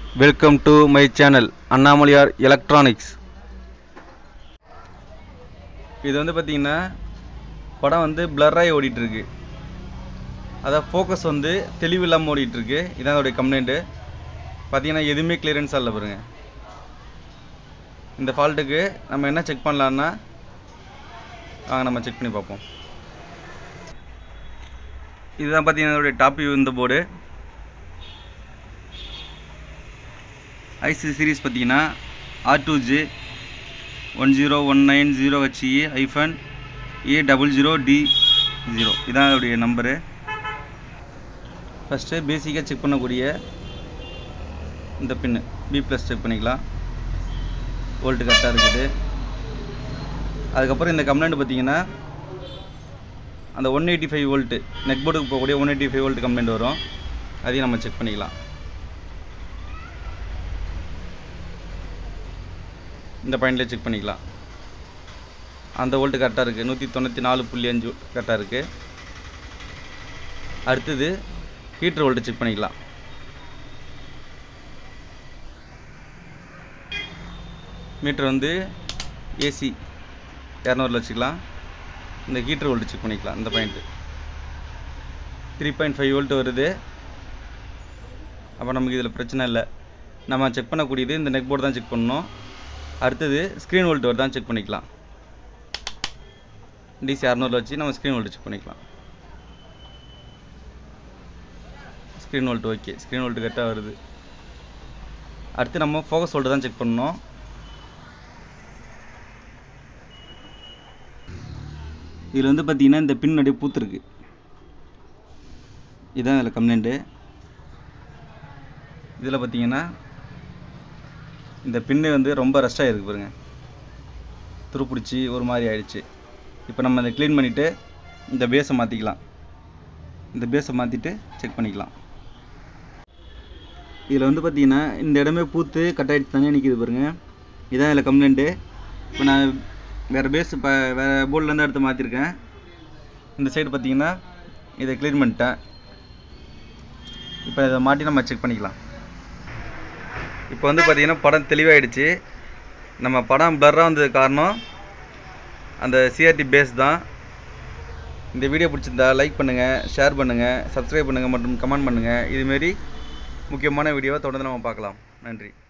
welcome to my channel Annamalaiyar electronics இது வந்து பார்த்தீங்கன்னா படம் வந்து பிளர்ராகி ஓடிட்டு இருக்கு அதான் ஃபோக்கஸ் வந்து தெளிவு இல்லாமல் ஓடிட்டு இருக்கு இதான் அதோடைய கம்ப்ளைண்ட்டு பார்த்தீங்கன்னா எதுவுமே கிளியரன்ஸாக இல்லை பாருங்க இந்த ஃபால்ட்டுக்கு நம்ம என்ன செக் பண்ணலான்னா வாங்க நம்ம செக் பண்ணி பார்ப்போம் இதுதான் பார்த்தீங்கன்னா இதோடைய டாப் வியூ இந்த போர்டு ஐசி சீரிஸ் பார்த்தீங்கன்னா R two G one zero one nine zero HE hyphen A double zero D zero இதான் அதோடைய நம்பரு ஃபஸ்ட்டு பேசிக்காக செக் பண்ணக்கூடிய இந்த பின்னு பி ப்ளஸ் செக் பண்ணிக்கலாம் வோல்ட்டு கரெக்டாக இருக்குது அதுக்கப்புறம் இந்த கம்ப்ளைண்ட் பார்த்தீங்கன்னா அந்த one eighty five volt net போர்டுக்கு போகக்கூடிய one eighty five volt complaint வரும் அதையும் நம்ம செக் பண்ணிக்கலாம் இந்த பாயிண்ட்லேயே செக் பண்ணிக்கலாம் அந்த வோல்ட்டு கரெக்டாக இருக்குது நூற்றி தொண்ணூற்றி நாலு புள்ளி அஞ்சு கரெக்டாக இருக்குது அடுத்தது ஹீட்டர் வோல்ட்டு செக் பண்ணிக்கலாம் மீட்டர் வந்து ஏசி இரநூறுல வச்சுக்கலாம் இந்த ஹீட்டர் வோல்ட்டு செக் பண்ணிக்கலாம் இந்த point three point five volt வருது அப்போ நமக்கு இதில் பிரச்சனை இல்லை நம்ம செக் பண்ணக்கூடியது இந்த நெக் போர்டு தான் செக் பண்ணணும் அடுத்தது ஸ்க்ரீன் வோல்ட் வருதான் செக் பண்ணிக்கலாம் டிசி அறநூறுல வச்சு நம்ம ஸ்க்ரீன் வோல்ட் செக் பண்ணிக்கலாம் screen volt okay screen volt கரெக்டாக வருது அடுத்து நம்ம ஃபோக்கஸ் வோல்ட் தான் செக் பண்ணணும் இதில் வந்து பார்த்தீங்கன்னா இந்த பின் அப்படியே பூத்துருக்கு இதுதான் இதில் கம்ப்ளைண்ட்டு இதில் பார்த்தீங்கன்னா இந்த பின்னு வந்து ரொம்ப ரஷ்டாக இருக்கு பாருங்க துருப்பிடிச்சி ஒரு மாதிரி ஆயிடுச்சு இப்போ நம்ம அதை க்ளீன் பண்ணிவிட்டு இந்த பேஸை மாற்றிக்கலாம் இந்த பேஸை மாற்றிட்டு செக் பண்ணிக்கலாம் இதில் வந்து பார்த்தீங்கன்னா இந்த இடமே பூத்து கட் ஆகிடுச்சு தனியாக நிற்கிது பாருங்க இதான் இதில் கம்ப்ளைண்ட்டு இப்போ நான் வேறு பேஸ் இப்போ வேறு போர்ட்லேருந்து எடுத்து மாற்றிருக்கேன் இந்த சைடு பார்த்தீங்கன்னா இதை க்ளீன் பண்ணிட்டேன் இப்போ இதை மாட்டி நம்ம செக் பண்ணிக்கலாம் இப்போ வந்து பார்த்தீங்கன்னா படம் தெளிவாயிடுச்சு நம்ம படம் பிளர்ராக வந்தது காரணம் அந்த சிஆர்டி பேஸ் தான் இந்த வீடியோ பிடிச்சிருந்தா லைக் பண்ணுங்கள் ஷேர் பண்ணுங்கள் சப்ஸ்கிரைப் பண்ணுங்கள் மற்றும் கமெண்ட் பண்ணுங்கள் இதுமாரி முக்கியமான வீடியோவை தொடர்ந்து நம்ம பார்க்கலாம் நன்றி